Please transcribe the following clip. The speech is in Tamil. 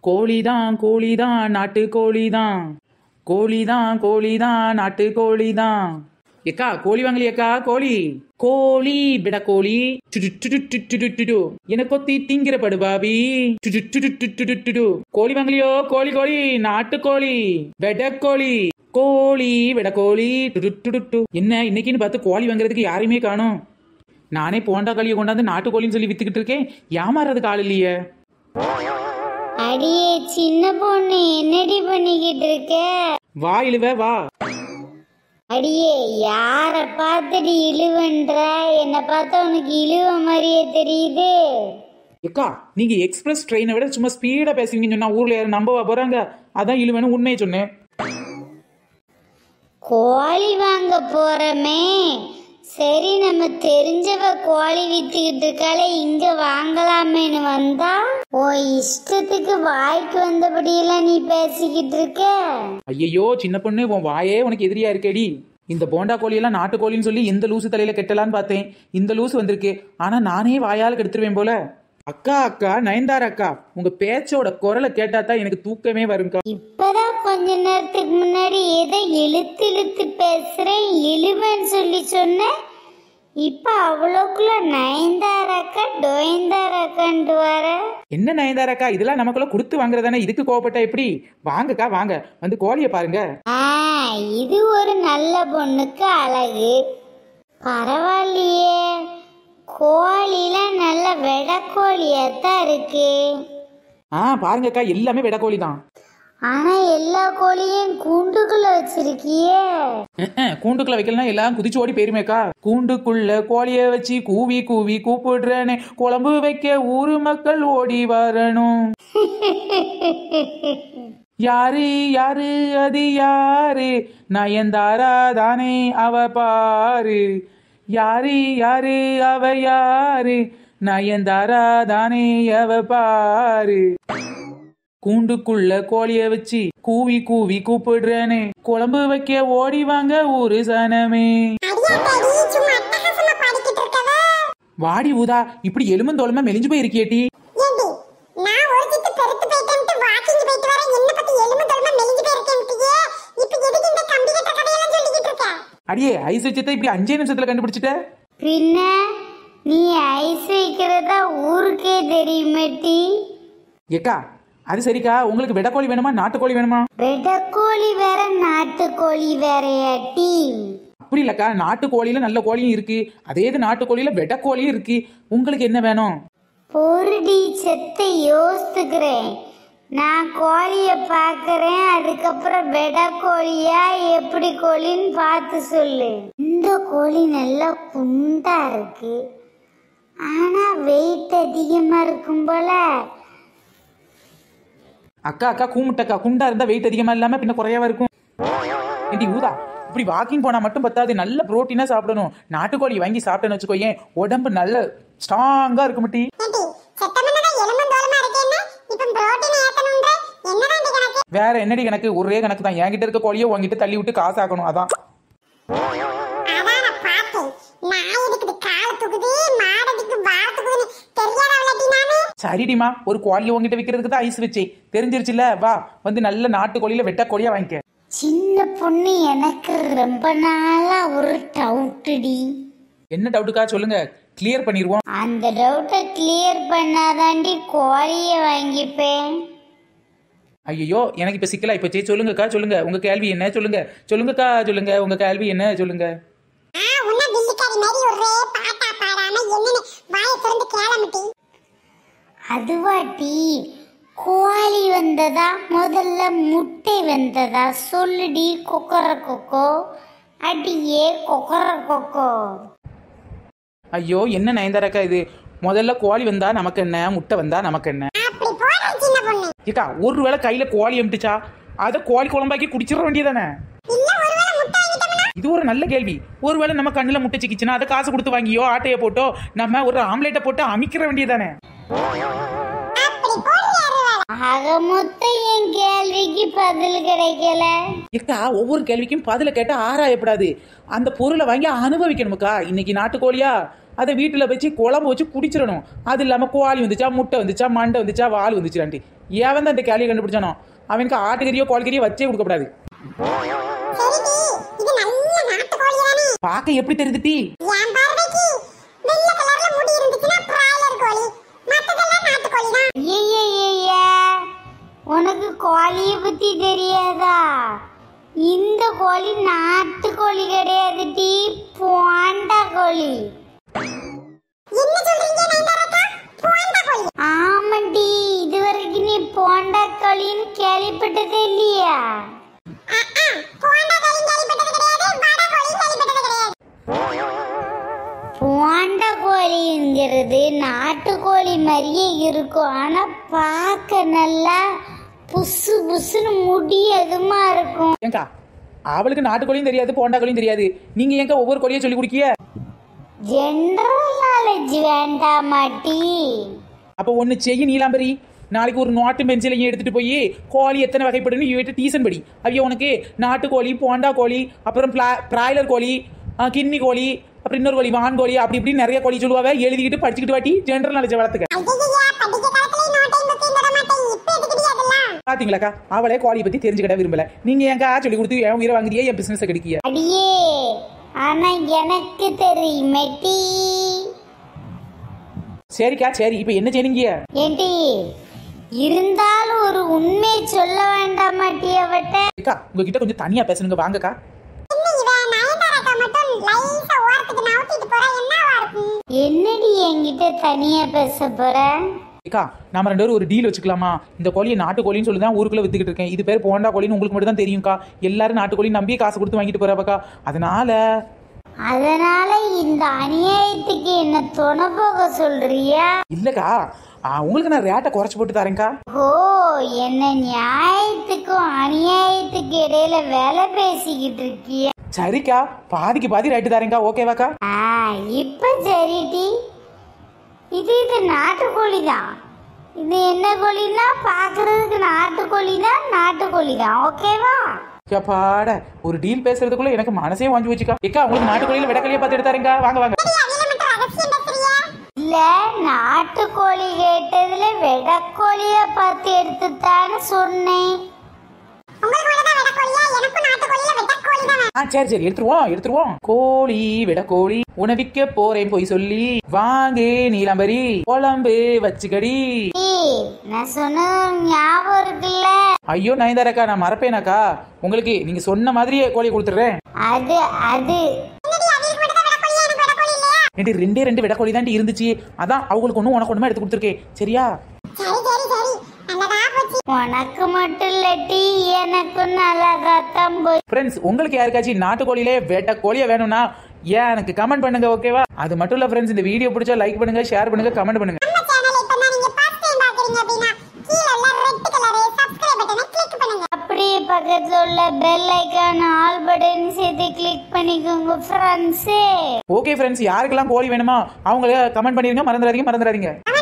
கோழிதான் கோழிதான் நாட்டு கோழிதான் கோழிதான் கோழிதான் நாட்டு கோழிதான் ஏக்கா கோழி வாங்கலி அக்கா கோழி கோழி பிட கோழி டுடு டுடு டு டுடு டுடு. என்ன கொத்தி திங்கிற படு பாபி டுடு டுடு டு டுடு டுடு. கோழி வாங்கலியோ கோழி கோழி நாட்டு கோழி வெட கோழி கோழி வெட கோழி டுடு டுடு டு. என்ன இன்னைக்குன்னு பார்த்து கோழி வாங்குறதுக்கு யாரையுமே காணோம் நானே போண்டா களியை கொண்டாந்து நாட்டு கோழின்னு சொல்லி வித்துக்கிட்டு இருக்கேன் ஏமாறதுக்கு ஆள் இல்லையே அடியே சின்ன பொண்ணு என்னடி பண்ணிக்கிட்டு இருக்க வா இழுவ வா அடியே யார பார்த்துட்டு இழுவன்ற என்ன பார்த்தா உனக்கு இழுவ மாதிரியே தெரியுது ஏக்கா நீங்க எக்ஸ்பிரஸ் ட்ரெயினை விட சும்மா ஸ்பீடா பேசுவீங்கன்னு சொன்னா ஊர்ல யாரும் நம்பவா போறாங்க அதான் இழுவேன்னு உண்மையை சொன்னேன் கோழி வாங்க போறோமே சரி நம்ம தெரிஞ்சவ கோழி வித்துக்கிட்டு இருக்கால இங்க வாங்கலாமேன்னு வந்தா ஓ இஷ்டத்துக்கு வாய்க்கு வந்தபடியெல்லாம் நீ பேசிக்கிட்டு இருக்க ஐயையோ சின்ன பொண்ணு உன் வாயே உனக்கு எதிரியா இருக்கேடி இந்த போண்டா கோழியெல்லாம் நாட்டு கோழின்னு சொல்லி எந்த லூசு தலையில கெட்டலான்னு பார்த்தேன் இந்த லூசு வந்திருக்கு ஆனா நானே வாயால் கெடுத்துருவேன் போல அக்கா அக்கா நயன்தாரா அக்கா உங்க பேச்சோட குரலை கேட்டா தான் எனக்கு தூக்கமே வரும்க்கா இப்பதான் கொஞ்ச நேரத்துக்கு முன்னாடி ஏதோ இழுத்து இழுத்து பேசுறேன் இழுவன்னு சொல்லி சொன்னேன் இப்ப அவ்வளோக்குள்ள நயன்தாராக்கா டொயந்தாராக்கான்ட்டு வர என்ன நயன்தாராக்கா இதெல்லாம் நமக்குள்ள கொடுத்து வாங்குறதானே இதுக்கு கோவப்பட்டா எப்படி வாங்கக்கா வாங்க வந்து கோழியை பாருங்க ஆ இது ஒரு நல்ல பொண்ணுக்கு அழகு பரவாயில்லையே கோழிலாம் நல்ல வெடக்கோழியாத்தான் இருக்கு ஆ பாருங்கக்கா எல்லாமே வெட கோழி தான் ஆனா எல்லா கோழியும் கூண்டுக்குள்ள வச்சிருக்கியே கூண்டுக்குள்ள வைக்கலாம் எல்லாம் குதிச்சு ஓடி போயிருமேக்கா கூண்டுக்குள்ள கோழிய வச்சு கூவி கூவி கூப்பிடுறேனே குழம்பு வைக்க ஊரு மக்கள் ஓடி வரணும் யாரு யாரு அது யாரு நயன்தாரா தானே அவ பாரு யாரு யாரு அவ யாரு நயன்தாரா தானே அவ பாரு கூண்டுக்குள்ள கோழிய வச்சு கூவி கூவி கூப்பிடுறேனே குழம்பு வைக்க ஓடி வாங்க ஊரு சனமே வாடி ஊதா இப்படி எலும்புந்தோளமா மெலிஞ்சு போய் இருக்கியேட்டி ஏண்டி நான் ஒரு சித்து பெருத்து போயிட்டேன்ட்டு வாக்கிங் போயிட்டு வரேன் என்ன பத்தி எலும்பு தோல்மா மெலிஞ்சு போயிருக்கேன்ட்டியே இப்ப எதுக்கு இந்த கம்பி கட்ட கதையெல்லாம் சொல்லிக்கிட்டு இருக்க அடியே ஐஸ் வச்சதை இப்படி அஞ்சே நிமிஷத்துல கண்டுபிடிச்சிட்ட பின்ன நீ ஐஸ் வைக்கிறதா ஊருக்கே தெரியுமேட்டி ஏக்கா அது சரிக்கா உங்களுக்கு வெடக்கோழி வேணுமா நாட்டுக்கோழி வேணுமா வெடக்கோழி வேற நாட்டுக்கோழி வேறையாட்டி அப்படி இல்லக்கா நாட்டுக்கோழியில நல்ல கோழியும் இருக்கு அதே இது நாட்டுக்கோழியில வெடக்கோழியும் இருக்கு உங்களுக்கு என்ன வேணும் பொருடி செத்த யோசித்துக்கிறேன் நான் கோழிய பார்க்கறேன் அதுக்கப்புறம் வெட கோழியா எப்படி கோழின்னு பார்த்து சொல்லு இந்த கோழி நல்லா குண்டா இருக்கு ஆனா வெயிட் அதிகமா இருக்கும் போல அக்கா அக்கா கூமுட்டக்கா குண்டா இருந்தா வெயிட் அதிகமா இல்லாம பின்ன குறையவா இருக்கும் ஏண்டி ஊதா இப்படி வாக்கிங் போனா மட்டும் பத்தாது நல்ல புரோட்டீனா சாப்பிடணும் நாட்டுக்கோழி வாங்கி சாப்பிட்டேன்னு வச்சுக்கோயேன் உடம்பு நல்ல ஸ்ட்ராங்கா இருக்கும் மட்டி ஏண்டி செத்தமனதா எலும்பு தோல்மா இருக்கேன்னா இப்ப புரோட்டீன் ஏத்தணும்ன்ற என்னதான் இந்த கணக்கு வேற என்னடி கணக்கு ஒரே கணக்கு தான் என்கிட்ட இருக்க கோழியை உங்ககிட்ட தள்ளி விட்டு காசு ஆக்கணும் அதான் அதான் நான் பார்த்தேன் நான் எதுக்கு கால தூக்குது மாடதுக்கு வாழ தூக்குதுன்னு தெரியாத அவளாட்டி நானு சரிடிமா ஒரு கோழியை உங்ககிட்ட விற்கிறதுக்கு தான் ஐஸ் வச்சேன் தெரிஞ்சிருச்சுல வா வந்து நல்ல நாட்டு கோழியில வெட்ட கோழியா வாங்கிக்க சின்ன பொண்ணு எனக்கு ரொம்ப நாளா ஒரு டவுட்டுடி என்ன டவுட்டுக்கா சொல்லுங்க கிளியர் பண்ணிடுவோம் அந்த டவுட்டை கிளியர் பண்ணாதாண்டி கோழிய வாங்கிப்பேன் ஐயோ எனக்கு இப்ப சிக்கலா இப்ப சொல்லுங்கக்கா சொல்லுங்க உங்க கேள்வி என்ன சொல்லுங்க சொல்லுங்கக்கா சொல்லுங்க உங்க கேள்வி என்ன சொல்லுங்க ஆ உன்ன வில்லிக்காரி மாதிரி ஒரே பாட்டா பாடாம என்னன்னு வாயை திறந்து கேளமிட்டி அதுவாட்டி கோழி வந்ததா முதல்ல முட்டை வந்ததா சொல்லுடி கொக்கர கொக்கோ அடியே கொக்கர கொக்கோ ஐயோ என்ன நயன்தாராக்கா இது முதல்ல கோழி வந்தா நமக்கு என்ன முட்டை வந்தா நமக்கு என்ன அப்படி போற சின்ன பொண்ணு ஏக்கா ஒருவேளை கையில கோழி எம்பிட்டுச்சா அதை கோழி குழம்பாக்கி குடிச்சிட வேண்டியதானே இல்ல ஒருவேளை முட்டை வாங்கிட்டோம்னா இது ஒரு நல்ல கேள்வி ஒருவேளை நம்ம கண்ணுல முட்டை சிக்கிச்சுன்னா அதை காசு கொடுத்து வாங்கியோ ஆட்டையை போட்டோ நம்ம ஒரு ஆம்லேட்டை போட்டு அமைக்கிற வேண்டியதானே அப்படி போறியா அருவாளா ஆக மொத்தம் என் கேள்விக்கு பதில் கிடைக்கல ஏக்கா ஒவ்வொரு கேள்விக்கும் பதில கேட்டா ஆராயப்படாது அந்த பொருளை வாங்கி அனுபவிக்கணுமுக்கா இன்னைக்கு நாட்டுக்கோழியா அதை வீட்டில் வச்சு குழம்பு வச்சு குடிச்சிடணும் அது இல்லாமல் கோழி வந்துச்சா முட்டை வந்துச்சா மண்டை வந்துச்சா வால் வந்துச்சுலான்ட்டு ஏவன் தான் இந்த கேலியை கண்டுபிடிச்சானோ அவனுக்கு ஆட்டுக்கறியோ கோழிக்கறியோ வச்சே கொடுக்கக்கூடாது சரிடி இது நல்ல நாட்டுக்கோழி தானே பார்க்க எப்படி தெரியுது டீ என் பார்வைக்கு வெள்ளை கலர்ல முடி இருந்துச்சுன்னா பிராய்லர் கோழி மத்ததெல்லாம் நாட்டுக்கோழி தான் ஐயையைய, உனக்கு கோழிய பத்தி தெரியாதா இந்த கோழி நாட்டு கோழி கிடையாது டி போண்டா கோழி என்ன சொல்றீங்க நயன்தாராக்கா போண்டா கோழி ஆமாண்டி இதுவரைக்கும் நீ போண்டா கோழின்னு கேள்விப்பட்டதே இல்லையா ஆ, ஆ, போண்டா கோழி கேள்விப்பட்டது கிடையாது வடை கோழி கேள்விப்பட்டது கிடையாது போண்டா கோழிங்கிறது நாட்டுக்கோழி மாதிரியே இருக்கும் ஆனா பார்க்க நல்லா புசு புசுன்னு முடி அதுமா இருக்கும் ஏங்கா அவளுக்கு நாட்டுக்கோழியும் தெரியாது போண்டா கோழியும் தெரியாது நீங்க ஏங்க ஒவ்வொரு கோழியை சொல்லி குடிக்கிய ஜென்ரல் நாலேஜ் வேண்டாமாட்டி அப்போ ஒன்று செய்ய நீலாம்பரி நாளைக்கு ஒரு நாட்டு பென்சிலையும் எடுத்துட்டு போய் கோழி எத்தனை வகைப்படுன்னு இவட்ட டீசன் படி அவைய உனக்கு நாட்டுக்கோழி போண்டா கோழி அப்புறம் பிளா- பிராய்லர் கோழி ஆ, கின்னி கோழி அப்புறம் இன்னொரு கோழி வான் கோழி அப்படி இப்படி நிறைய கோழி சொல்லுவாங்க எழுதிக்கிட்டு படிச்சுக்கிட்டு வாட்டி ஜென்ரல் நாலேஜ் வளர்த்துக்க ஐயையா படிக்க காலத்துல நோட்டையும் புக்கையும் தொட மாட்டேன் இப்ப எதுக்குடி அதெல்லாம் பாத்தீங்களாக்கா அவளே கோழியை பத்தி தெரிஞ்சுக்கிட விரும்பல நீங்க ஏங்க சொல்லி கொடுத்து என் உயிரை வாங்குறியே என் பிசினஸ் கிடைக்கிய அடியே ஆனா எனக்கு தெரியுமேட்டி சரிக்கா சரி இப்போ என்ன செய்றீங்க ஏண்டி இருந்தாலும் ஒரு உண்மையை சொல்ல வேண்டாமாட்டி அவட்ட அக்கா உங்ககிட்ட கொஞ்சம் தனியா பேசணுங்க வாங்கக்கா என்ன இவ நயன்தாராக்கா மட்டும் லைஸா ஓரத்துக்கு நவுத்திட்டு போறா என்னவா இருக்கும் என்னடி என்கிட்ட தனியா பேச போற அக்கா நாம ரெண்டு பேரும் ஒரு டீல் வச்சுக்கலாமா இந்த கோழியை நாட்டுக்கோழின்னு சொல்லி தான் ஊருக்குள்ள வித்துக்கிட்டு இருக்கேன் இது பேர் போண்டா கோழின்னு உங்களுக்கு மட்டும் தான் தெரியும்க்கா எல்லாரும் நாட்டுக்கோழி நம்பி காசு கொடுத்து வாங்கிட்டு போறாப்பக்கா அதனால அதனால இந்த அநியாயத்துக்கு என்ன துணை போக சொல்றியா இல்லக்கா ஆ, உங்களுக்கு நான் ரேட்டை குறைச்சு போட்டு தரேன்க்கா ஓ என்ன நியாயத்துக்கும் அநியாயத்துக்கு இடையில வேலை பேசிக்கிட்டு இருக்கிய சரிக்கா பாதிக்கு பாதி ரேட்டு தரேன்க்கா ஓகேவாக்கா ஆ இப்ப சரிடி இது இது நாட்டுக்கோழி தான் இது என்ன கோழின்னா பாக்குறதுக்கு நாட்டுக்கோழி தான் நாட்டுக்கோழி தான் ஓகேவா பாட ஒரு டீல் பேசுறதுக்குள்ள எனக்கு மனசே வாங்கி வச்சுக்கா ஏக்கா உங்களுக்கு நாட்டுக்கோழியில விடக்கலையை பார்த்து எடுத்தாருங்க வாங்க வாங்க அவில மட்டும் ரகசியம் பேசுறியா இல்ல நாட்டுக்கோழி கேட்டதுல வெடக்கோழிய பார்த்து எடுத்துத்தான்னு சொன்னேன் உங்களுக்கு மட்டும் தான் வெடக்கோழியா எனக்கும் நாட்டுக்கோழியில வெடக்கோழி தான் வேணும். ஆ சரி சரி எடுத்துருவோம் எடுத்துருவோம் கோழி விட கோழி உணவிக்க போறேன் போய் சொல்லி வாங்கே நீலாம்பரி குழம்பு வச்சுக்கடி ஏய், நான் சொன்னது ஞாபகம் இருக்குல்ல ஐயோ நயன்தாராக்கா நான் மறப்பேனாக்கா உங்களுக்கு நீங்க சொன்ன மாதிரியே கோழியை கொடுத்துட்றேன் அது அது என்னடி அவிலுக்கு மட்டும் தான் வெடக்கோழியா எனக்கு வெடக்கோழி இல்லையா ஏன்டி ரெண்டே ரெண்டு விட கோழி தாண்டி இருந்துச்சு அதான் அவங்களுக்கு ஒன்றும் உனக்கு ஒன்றுமா எடுத்து கொடுத்துருக்கேன் சரியா சரி சரி சரி நல்லதா போச்சு உனக்கு மட்டும் இல்லட்டி எனக்கும் நல்லாதான் போய் ஃப்ரெண்ட்ஸ் உங்களுக்கு யாருக்காச்சும் நாட்டுக்கோழியிலே வேட்ட கோழியை வேணும்னா ஏன் எனக்கு கமெண்ட் பண்ணுங்க ஓகேவா அது மட்டும் இல்ல ஃப்ரெண்ட்ஸ் இந்த வீடியோ பிடிச்சா லைக் பண்ணுங்க ஷேர் பண்ணுங்க கமெண்ட் பண்ணுங்க நம்ம சேனலை இப்ப தான் நீங்க ஃபர்ஸ்ட் டைம் பாக்குறீங்க அப்படின்னா கீழ உள்ள ரெட் கலர் சப்ஸ்கிரைப் பட்டனை கிளிக் பண்ணுங்க அப்படியே பக்கத்துல உள்ள பெல் ஐக்கான் ஆல் பட்டன் சேர்த்து கிளிக் பண்ணிக்கோங்க ஃப்ரெண்ட்ஸே ஓகே ஃப்ரெண்ட்ஸ் யாருக்கெல்லாம் கோழி வேணுமா அவங்கள கமெண்ட் பண்ணிருங்க மறந்துடாதீங்க மறந்துடாதீங்க நம்ம